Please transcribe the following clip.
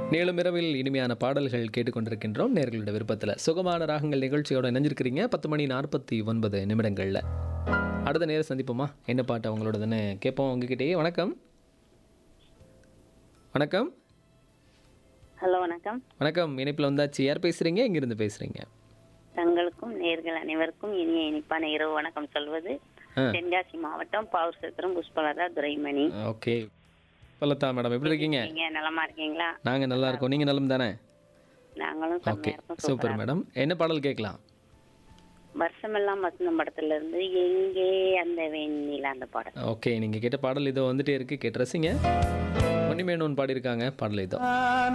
நீளும் இரவில் இனிமையான பாடல்கள் கேட்டுக்கொண்டிருக்கின்றோம் நேர்களுடைய விருப்பத்தில் சுகமான ராகங்கள் நிகழ்ச்சியோட இணைஞ்சிருக்கிறீங்க பத்து மணி நாற்பத்தி ஒன்பது நிமிடங்களில் அடுத்த நேரம் சந்திப்போமா என்ன பாட்டு அவங்களோடதுன்னு கேட்போம் உங்ககிட்டயே வணக்கம் வணக்கம் ஹலோ வணக்கம் வணக்கம் இணைப்பில் வந்தாச்சு யார் பேசுகிறீங்க எங்கேருந்து பேசுகிறீங்க தங்களுக்கும் நேர்கள் அனைவருக்கும் இனிய இனிப்பான இரவு வணக்கம் சொல்வது ஆ. தென்காசி மாவட்டம் பாவூர் சத்திரம் புஷ்பலதா துரைமணி ஓகே பல்லத்தா மேடம் எப்படி இருக்கீங்க நீங்க நலமா இருக்கீங்களா நாங்கள் நல்லா இருக்கோம் நீங்கள் நலம் தானே நாங்களும் ஓகே செம்மையா இருக்கோம் சூப்பர் மேடம் என்ன பாடல் கேட்கலாம் வருஷமெல்லாம் வசந்தம் படத்துல இருந்து எங்கே அந்த வெண்ணில அந்த பாடல் ஓகே நீங்கள் கேட்ட பாடல் இதோ வந்துட்டே இருக்கு கேட்டு ரசிங்க மணிமேனோன் பாடியிருக்காங்க பாடல் இதோ